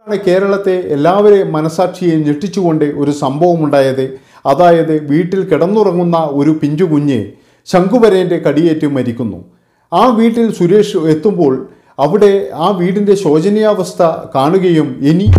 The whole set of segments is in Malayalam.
ആണ് കേരളത്തെ എല്ലാവരെയും മനസാക്ഷിയെ ഞെട്ടിച്ചുകൊണ്ട് ഒരു സംഭവം ഉണ്ടായത് അതായത് വീട്ടിൽ കിടന്നുറങ്ങുന്ന ഒരു പിഞ്ചു കുഞ്ഞ് ശംഖുവരേൻ്റെ കടിയേറ്റ് മരിക്കുന്നു ആ വീട്ടിൽ സുരേഷ് എത്തുമ്പോൾ അവിടെ ആ വീടിൻ്റെ ശോചനീയാവസ്ഥ കാണുകയും ഇനി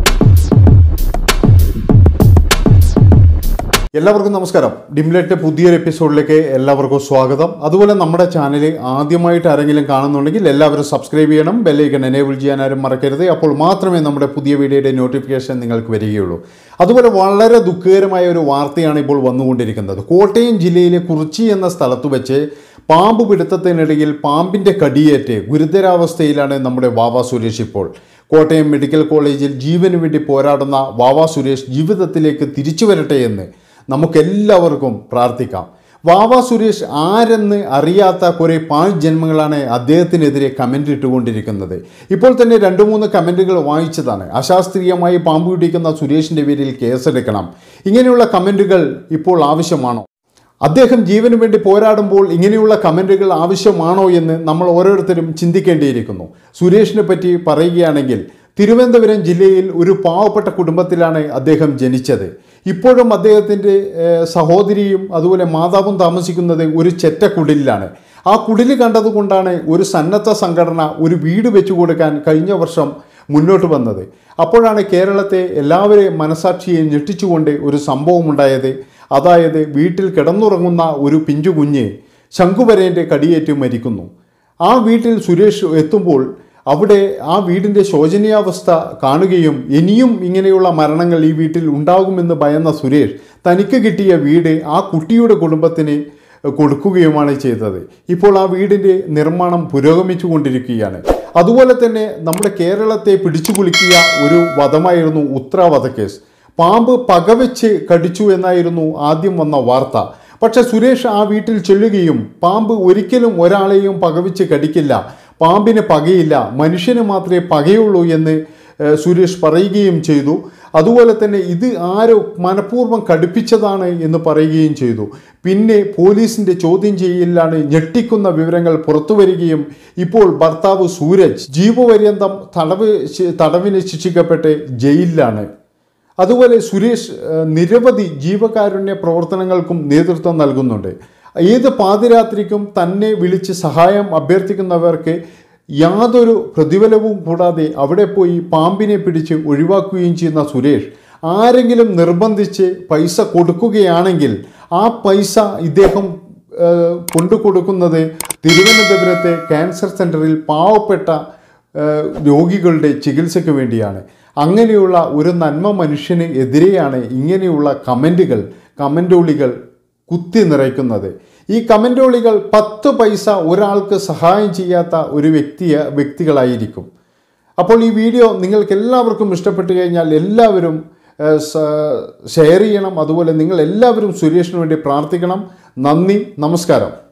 എല്ലാവർക്കും നമസ്കാരം ഡിംലെറ്റ് പുതിയൊരു എപ്പിസോഡിലേക്ക് എല്ലാവർക്കും സ്വാഗതം അതുപോലെ നമ്മുടെ ചാനൽ ആദ്യമായിട്ട് ആരെങ്കിലും കാണുന്നുണ്ടെങ്കിൽ എല്ലാവരും സബ്സ്ക്രൈബ് ചെയ്യണം ബെല്ലൈക്കൺ എനേബിൾ ചെയ്യാൻ ആരും മറക്കരുത് അപ്പോൾ മാത്രമേ നമ്മുടെ പുതിയ വീഡിയോയുടെ നോട്ടിഫിക്കേഷൻ നിങ്ങൾക്ക് വരികയുള്ളൂ അതുപോലെ വളരെ ദുഃഖകരമായ ഒരു വാർത്തയാണ് ഇപ്പോൾ വന്നുകൊണ്ടിരിക്കുന്നത് കോട്ടയം ജില്ലയിലെ കുറിച്ചി എന്ന സ്ഥലത്ത് വെച്ച് പാമ്പ് പിടുത്തത്തിനിടയിൽ പാമ്പിൻ്റെ കടിയേറ്റ് ഗുരുതരാവസ്ഥയിലാണ് നമ്മുടെ വാവ സുരേഷ് ഇപ്പോൾ കോട്ടയം മെഡിക്കൽ കോളേജിൽ ജീവന് വേണ്ടി പോരാടുന്ന വാവ സുരേഷ് ജീവിതത്തിലേക്ക് തിരിച്ചു വരട്ടെ എന്ന് നമുക്കെല്ലാവർക്കും പ്രാർത്ഥിക്കാം വാവ സുരേഷ് ആരെന്ന് അറിയാത്ത കുറേ പാഴ് ജന്മങ്ങളാണ് അദ്ദേഹത്തിനെതിരെ കമൻ്റ് ഇട്ടുകൊണ്ടിരിക്കുന്നത് ഇപ്പോൾ തന്നെ രണ്ട് മൂന്ന് കമൻറ്റുകൾ വായിച്ചതാണ് അശാസ്ത്രീയമായി പാമ്പ് പിടിക്കുന്ന സുരേഷിൻ്റെ പേരിൽ കേസെടുക്കണം ഇങ്ങനെയുള്ള കമൻറ്റുകൾ ഇപ്പോൾ ആവശ്യമാണോ അദ്ദേഹം ജീവന് വേണ്ടി പോരാടുമ്പോൾ ഇങ്ങനെയുള്ള കമൻറ്റുകൾ ആവശ്യമാണോ എന്ന് നമ്മൾ ഓരോരുത്തരും ചിന്തിക്കേണ്ടിയിരിക്കുന്നു സുരേഷിനെ പറ്റി പറയുകയാണെങ്കിൽ തിരുവനന്തപുരം ജില്ലയിൽ ഒരു പാവപ്പെട്ട കുടുംബത്തിലാണ് അദ്ദേഹം ജനിച്ചത് ഇപ്പോഴും അദ്ദേഹത്തിൻ്റെ ഏഹ്, സഹോദരിയും അതുപോലെ മാതാവും താമസിക്കുന്നത് ഒരു ചെറ്റ കുടിലാണ് ആ കുടില് കണ്ടതുകൊണ്ടാണ് ഒരു സന്നദ്ധ സംഘടന ഒരു വീട് വെച്ചു കൊടുക്കാൻ കഴിഞ്ഞ വർഷം മുന്നോട്ട് വന്നത് അപ്പോഴാണ് കേരളത്തെ എല്ലാവരെയും മനസാക്ഷിയെ ഞെട്ടിച്ചുകൊണ്ട് ഒരു സംഭവം ഉണ്ടായത് അതായത് വീട്ടിൽ കിടന്നുറങ്ങുന്ന ഒരു പിഞ്ചു കുഞ്ഞ് ശംഖുവരേൻ്റെ കടിയേറ്റ് മരിക്കുന്നു ആ വീട്ടിൽ സുരേഷ് എത്തുമ്പോൾ അവിടെ ആ വീടിൻ്റെ ശോചനീയാവസ്ഥ കാണുകയും ഇനിയും ഇങ്ങനെയുള്ള മരണങ്ങൾ ഈ വീട്ടിൽ ഉണ്ടാകുമെന്ന് ഭയന്ന സുരേഷ് തനിക്ക് കിട്ടിയ വീട് ആ കുട്ടിയുടെ കുടുംബത്തിന് കൊടുക്കുകയുമാണ് ചെയ്തത് ഇപ്പോൾ ആ വീടിൻ്റെ നിർമ്മാണം പുരോഗമിച്ചു കൊണ്ടിരിക്കുകയാണ് അതുപോലെ തന്നെ നമ്മുടെ കേരളത്തെ പിടിച്ചു കുലുക്കിയ ഒരു വധമായിരുന്നു ഉത്ര വധക്കേസ് പാമ്പ് പകവെച്ച് കടിച്ചു എന്നായിരുന്നു ആദ്യം വന്ന വാർത്ത പക്ഷെ സുരേഷ് ആ വീട്ടിൽ ചൊല്ലുകയും പാമ്പ് ഒരിക്കലും ഒരാളെയും പകവെച്ച് കടിക്കില്ല പാമ്പിന് പകയില്ല മനുഷ്യന് മാത്രമേ പകയുള്ളൂ എന്ന് ഏഹ്, സുരേഷ് പറയുകയും ചെയ്തു അതുപോലെ തന്നെ ഇത് ആരോ മനഃപൂർവ്വം കടുപ്പിച്ചതാണ് എന്ന് പറയുകയും ചെയ്തു പിന്നെ പോലീസിന്റെ ചോദ്യം ചെയ്യലിലാണ് ഞെട്ടിക്കുന്ന വിവരങ്ങൾ പുറത്തു വരികയും ഇപ്പോൾ ഭർത്താവ് സൂരജ് ജീവപര്യന്തം തടവ് ശി- തടവിന് ശിക്ഷിക്കപ്പെട്ട് ജയിലിലാണ് അതുപോലെ സുരേഷ് ഏഹ്, നിരവധി ജീവകാരുണ്യ പ്രവർത്തനങ്ങൾക്കും നേതൃത്വം നൽകുന്നുണ്ട് ഏത് പാതിരാത്രിക്കും തന്നെ വിളിച്ച് സഹായം അഭ്യർത്ഥിക്കുന്നവർക്ക് യാതൊരു പ്രതിഫലവും കൂടാതെ അവിടെ പോയി പാമ്പിനെ പിടിച്ച് ഒഴിവാക്കുകയും ചെയ്യുന്ന സുരേഷ് ആരെങ്കിലും നിർബന്ധിച്ച് പൈസ കൊടുക്കുകയാണെങ്കിൽ ആ പൈസ ഇദ്ദേഹം ഏഹ്, കൊണ്ടു കൊടുക്കുന്നത് തിരുവനന്തപുരത്തെ ക്യാൻസർ സെൻ്ററിൽ പാവപ്പെട്ട ഏഹ് രോഗികളുടെ ചികിത്സയ്ക്ക് വേണ്ടിയാണ് അങ്ങനെയുള്ള ഒരു നന്മ മനുഷ്യന് എതിരെയാണ് ഇങ്ങനെയുള്ള കമൻറ്റുകൾ കമൻറ്റോളികൾ കുത്തി നിറയ്ക്കുന്നത് ഈ കമൻറ്റോളികൾ പത്ത് പൈസ ഒരാൾക്ക് സഹായം ചെയ്യാത്ത ഒരു വ്യക്തിയ വ്യക്തികളായിരിക്കും അപ്പോൾ ഈ വീഡിയോ നിങ്ങൾക്ക് എല്ലാവർക്കും ഇഷ്ടപ്പെട്ടു കഴിഞ്ഞാൽ എല്ലാവരും ഏഹ്, സ- ഷെയർ ചെയ്യണം അതുപോലെ നിങ്ങൾ എല്ലാവരും സുരേഷിന് വേണ്ടി പ്രാർത്ഥിക്കണം നന്ദി നമസ്കാരം